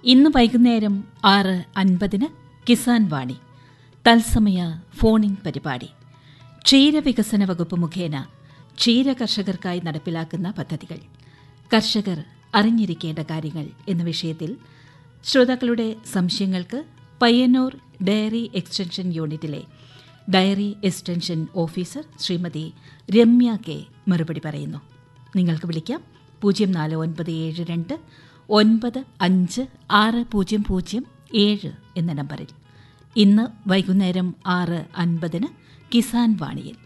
ഇന്ന് വൈകുന്നേരം ആറ് അൻപതിന് കിസാൻ വാണി തത്സമയ ഫോണിംഗ് പരിപാടി ക്ഷീരവികസന വകുപ്പ് മുഖേന ക്ഷീര കർഷകർക്കായി നടപ്പിലാക്കുന്ന പദ്ധതികൾ കർഷകർ അറിഞ്ഞിരിക്കേണ്ട കാര്യങ്ങൾ എന്ന വിഷയത്തിൽ ശ്രോതാക്കളുടെ സംശയങ്ങൾക്ക് പയ്യന്നൂർ ഡയറി എക്സ്റ്റൻഷൻ യൂണിറ്റിലെ dairy extension officer Srimathi Ramya K മറുപടി പറയുന്നു നിങ്ങൾക്ക് വിളിക്കാം പൂജ്യം നാല് ഒൻപത് ഏഴ് രണ്ട് ഒൻപത് അഞ്ച് ആറ് പൂജ്യം പൂജ്യം ഏഴ് എന്ന നമ്പറിൽ ഇന്ന് വൈകുന്നേരം ആറ് അൻപതിന് കിസാൻ വാണിയിൽ